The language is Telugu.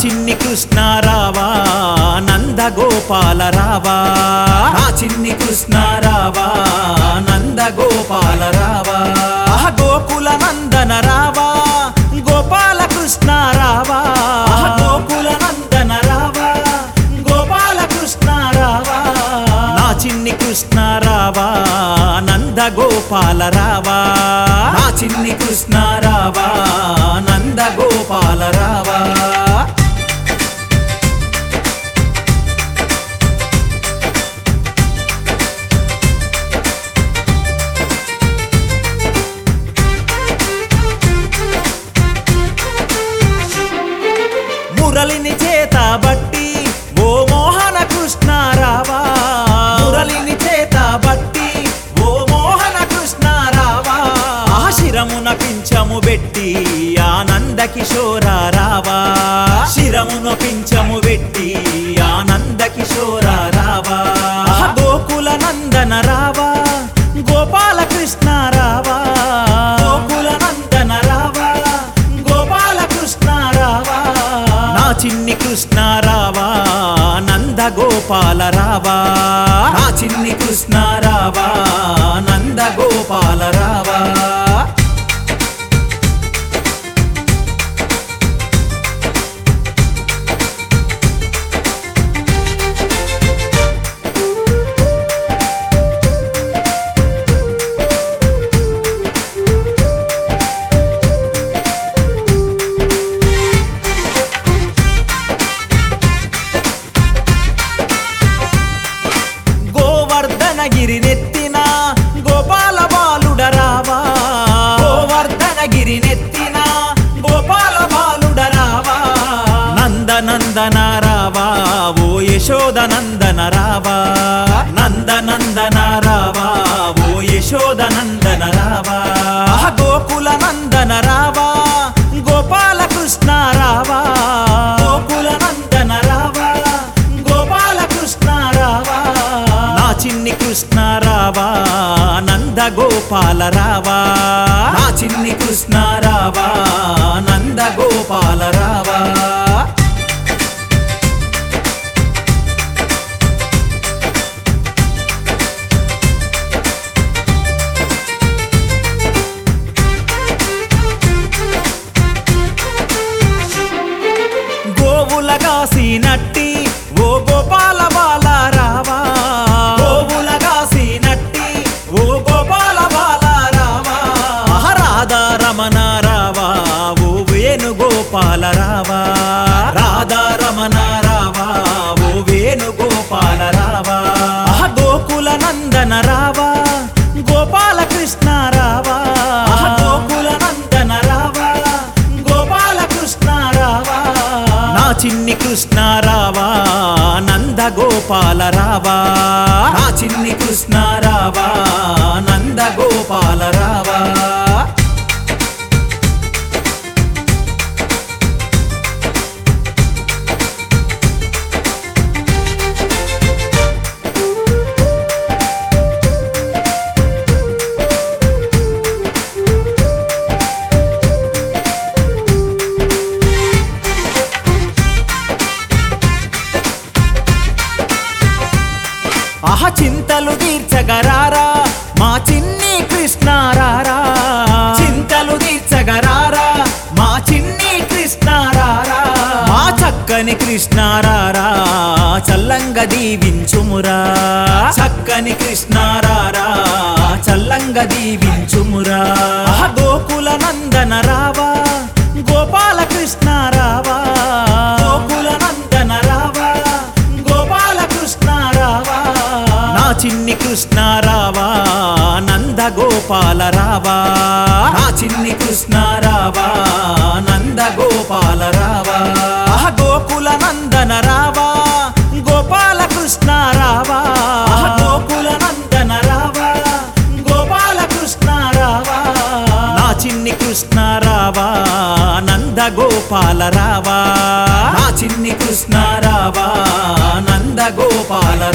చిన్ని కృష్ణ రావా నంద గోపాల రావా నా చిన్ని కృష్ణ రావా నంద గోపాల రావా ఆహ గోకుల నందన రావా గోపాల కృష్ణ రావా ఆహ గోకుల నందన రావా గోపాల కృష్ణ రావా నా చిన్ని కృష్ణ రావా నంద గోపాల రావా నా చిన్ని కృష్ణ రావా నంద గోపాల రావా మురళిని చేత బట్టి ఓ మోహన కృష్ణ రావా మురళిని చేత బట్టి ఓ మోహన కృష్ణ రావా శిరమున పించము పెట్టి ఆనంద కిశోర రావా శిరమున పించము పెట్టి ఆనంద కిశోర రావా గోకుల నందన రావా గోపాల కృష్ణ రావా గోకుల నందన రావా గోపాల కృష్ణ రావా నా చిన్ని కృష్ణ రావా నంద గోపాల రావా నా చిన్ని కృష్ణ రావా నంద గోపాల రావా గోవర్ధనగిరి నెత్తిన గోపాల బాలుడ రావా గోవర్ధనగిరి నెత్తిన గోపాల బాలుడ రావా నందనందన రావా ఓ యశోద నందన రావా నందనందన రావా ఓ యశోద నందన రావా గోకుల నందన రావా గోపాల కృష్ణ రావా గోకుల నందన రావా గోపాల కృష్ణ రావా నా చిన్ని కృష్ణ రావా నంద గోపాల రావా నా చిన్ని కృష్ణ రావా నంద గోపాల రావా గోవులగాసినట్టి ఓ గోపాల బాల రావా గోవులగాసినట్టి ఓ గోపాల బాల రావా రాధా రమణ రావా ఓ వేణు గోపాల రావా రాధా రమణ రావా ఓ వేణు గోపాల రావా గోకుల నందన రావా గోపాల కృష్ణ రావా గోకుల నందన రావా గోపాల కృష్ణ రావా నా చిన్ని కృష్ణ రావా నంద గోపాల రావా నా చిన్ని కృష్ణ రావా నంద గోపాల రావా అహ చింతలు తీర్చగరారా మా చిన్ని కృష్ణ రారా చింతలు తీర్చగరారా మా చిన్ని కృష్ణ రారా మా చక్కని కృష్ణ రారా చల్లంగ దీవించుమురా చక్కని కృష్ణ రారా చల్లంగ దీవించుమురా అహ గోకుల నందన రావా గోపాల కృష్ణ రావా గోకుల నందన రావా గోపాల కృష్ణ రావా నా చిన్ని కృష్ణ రావా నంద గోపాల రావా నా చిన్ని కృష్ణ రావా నంద గోపాల రావా ఆహ గోకుల నందన రావా గోపాల కృష్ణ రావా ఆహ గోకుల నందన రావా గోపాల కృష్ణ రావా నా చిన్ని కృష్ణ రావా నంద గోపాల రావా నా చిన్ని కృష్ణ రావా నంద గోపాల